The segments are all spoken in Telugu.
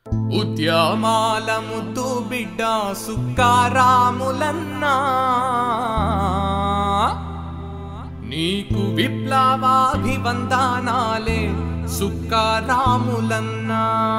ఉద్యమాల ముద్దు బిడ్డ సుక్కారాములన్నా నీకు విప్లవాభివందనాలే సుక్కారాములన్నా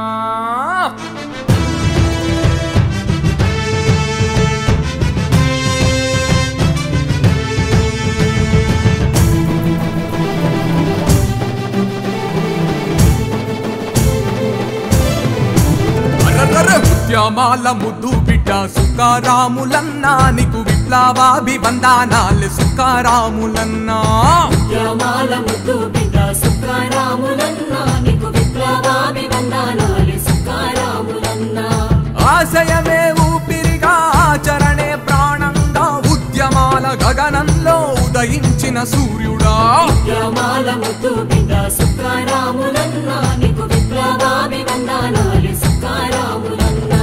అర్రర్ర ఉద్యమాల ముద్దు బిడ్డ సుకారాములన్నా నీకు విప్లవాభివందనాలు సుకారాములన్నా గ్రామాల ముద్దు బిడ్డ సుఖరాములన్నా నీకు విప్లవాభివందనాలు సుఖరాములన్నా ఆశయమే ఊపిరిగా ఆచరణే ప్రాణంగా ఉద్యమాల గగనంలో ఉదయించిన సూర్యుడా గ్రామాల ముద్దు బిడ్డ సుఖరాములన్నా నీకు విప్లవాభివందనాలు సుఖరాములన్నా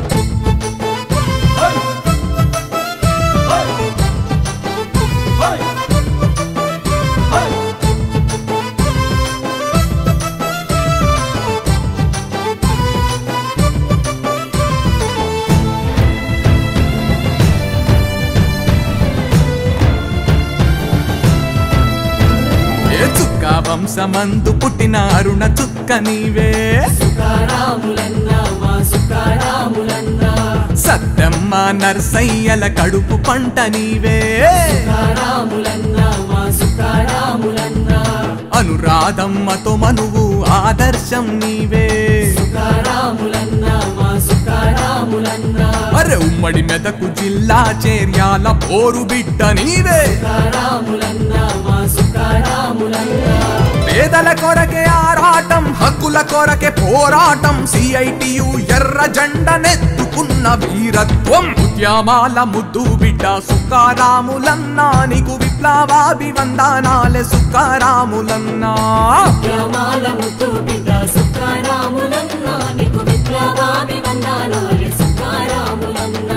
ఏ చుక్క వంశమందు పుట్టిన అరుణ చుక్క నీవే సుఖరాములన్నా మా సుఖరాములన్నా సత్తమ్మ నర్సయ్యల కడుపు పంట నీవే సుఖరాములన్నా మా సుఖరాములన్నా అనురాధమ్మతో మనువు ఆదర్శం నీవే సుఖరాములన్నా మా సుఖరాములన్నా అరే ఉమ్మడి మెదకు జిల్లా చేర్యాల పోరు బిడ్డ నీవే సుఖరాములన్నా మా సుఖరాములన్నా పేదల కొరకే ఆరాటం హక్కుల కొరకే పోరాటం సిఐటియు ఎర్ర జెండనెత్తుకున్న వీరత్వం ఉద్యమాల ముద్దు బిడ్డ సుకారాములన్నా నీకు విప్లవాభివందనాలే సుకారాములన్నా గ్రామాల ముద్దు బిడ్డ సుఖరాములన్నా నీకు విప్లవాభివందనాలు సుఖరాములన్నా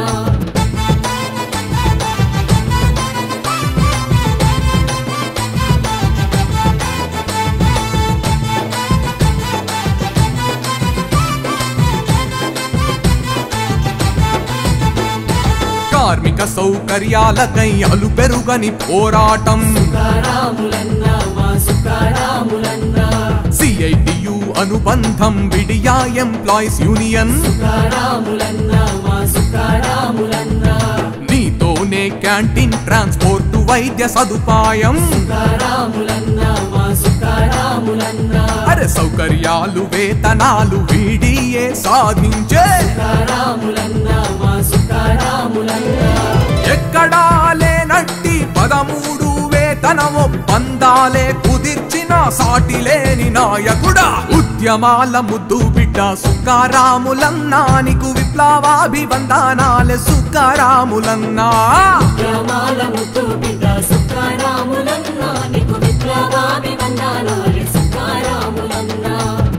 కార్మిక సౌకర్యాలకై అలు పెరుగని పోరాటం సుఖరాములన్నా మా సుఖరాములన్నా సిఐటియు అనుబంధం విడియా ఎంప్లాయీస్ యూనియన్ సుఖరాములన్నా మా సుఖరాములన్నా నీతోనే క్యాంటీన్ ట్రాన్స్పోర్ట్ వైద్య సదుపాయం సుఖరాములన్నా మా సుఖరాములన్నా అరే సౌకర్యాలు వేతనాలు వీడియే సాధించే సుఖరాములన్నా మా సుఖరాములన్నా ఎక్కడా లేనట్టి పదమూడు వేతన ఒప్పందాలే కుదిర్చిన సాటి లేని నాయకుడా ఉద్యమాల ముద్దు బిడ్డ సుకారాములన్నా నీకు విప్లవాభివందనాలే సుకారాములన్నా గ్రామాల ముద్దు బిడ్డ సుఖరాములన్నా నీకు విప్లవాభివందనాలు సుఖరాములన్నా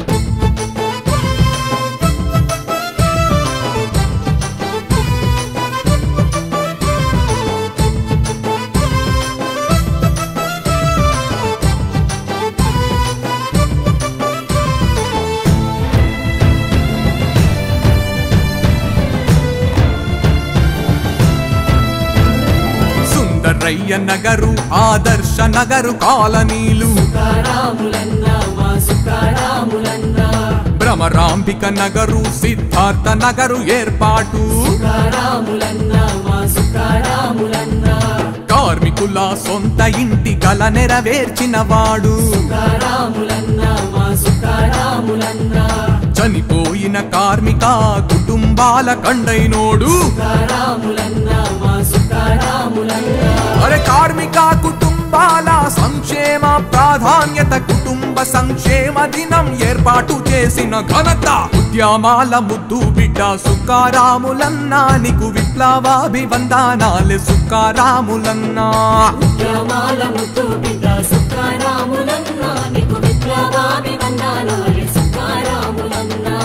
సుందరయ్య నగరు ఆదర్శ నగరు కాలనీలు సుఖరాములన్నా మా సుఖరాములన్నా భ్రమరాంబిక నగరు సిద్ధార్థ నగరు ఏర్పాటు సుఖరాములన్నా మా సుఖరాములన్నా కార్మికుల సొంత ఇంటి కల నెరవేర్చిన వాడు సుఖరాములన్నా మా సుఖరాములన్నా చనిపోయిన కార్మిక కుటుంబాల కండైనోడు సుఖరాములన్నా మా సుఖరాములన్నా అరే కార్మిక కుటుంబాల సంక్షేమ ప్రాధాన్యత కుటుంబ సంక్షేమ దినం ఏర్పాటు చేసిన ఘనత ఉద్యమాల ముద్దు బిడ్డ సుకారాములన్నా నీకు విప్లవాభివందనాలు సుకారాములన్నా గ్రామాల ముద్దు బిడ్డ సుఖరాములన్నా నీకు విప్లవాభివందనాలు సుఖరాములన్నా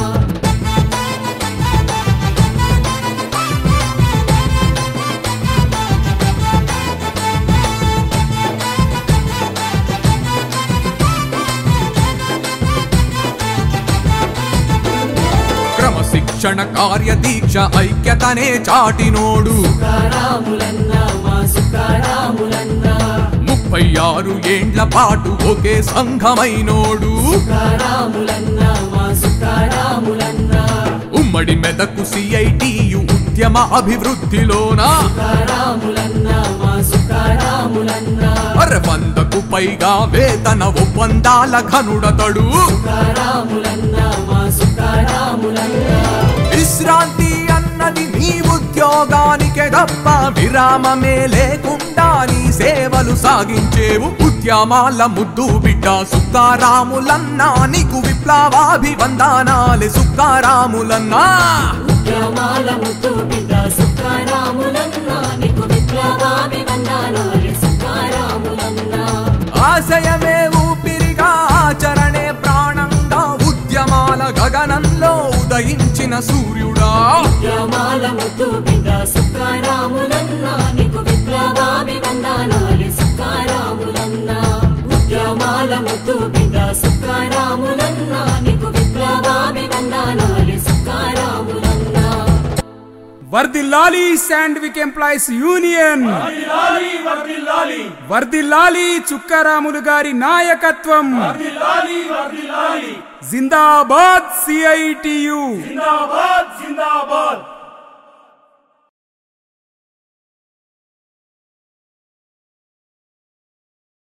క్రమశిక్షణ కార్యదీక్ష ఐక్యతనే చాటినోడు సుఖారాములన్న మా సుఖారాములన్న ముప్పై ఆరు ఏండ్ల పాటు ఒకే సంఘమైనోడు సుఖారాములన్న మా సుఖారాములన్న ఉమ్మడి మెదకు సిఐటియు ఉద్యమ అభివృద్ధిలోన సుఖారాములన్న మా సుఖారాములన్న అర వందకు పైగా వేతన ఒప్పందాల ఘనుడతడు సుఖారాములన్న మా సుఖారాములన్న విశ్రాంతి అన్నది నీ ఉద్యోగానికే తప్ప విరామమే లేకుండా నీ సేవలు సాగించేవు ఉద్యమాల ముద్దు బిడ్డ సుక్కారాములన్నా నీకు విప్లవాభివందనాలే సుక్కారాములన్నా ఉద్యమాల ముద్దు బిడ్డ సుఖారాములన్న నీకు విప్లవాభివందనాలు సుఖారాములన్న ఆశయమే ఊపిరిగా ఆచరణే ప్రాణంగా ఉద్యమాల గగనంలో ఉదయించిన సూర్యుడా ఉద్యమాల ముద్దు బిడ్డ సుఖారాములన్న నీకు విప్లవాభివందనాలు సుఖారాములన్న ఉద్యమాల ముద్దు బిడ్డ సుఖారాములన్న నీకు విప్లవాభివందనాలు సుఖారాములన్న వర్దిల్లాలి శాండ్విక్ ఎంప్లాయీస్ యూనియన్ వర్ధిల్లాలి వర్ధిల్లాలి వర్దిల్లాలి చుక్కారాములు గారి నాయకత్వం వర్ధిల్లాలి వర్ధిల్లాలి జిందాబాద్ సిఐటియు జిందాబాద్ జిందాబాద్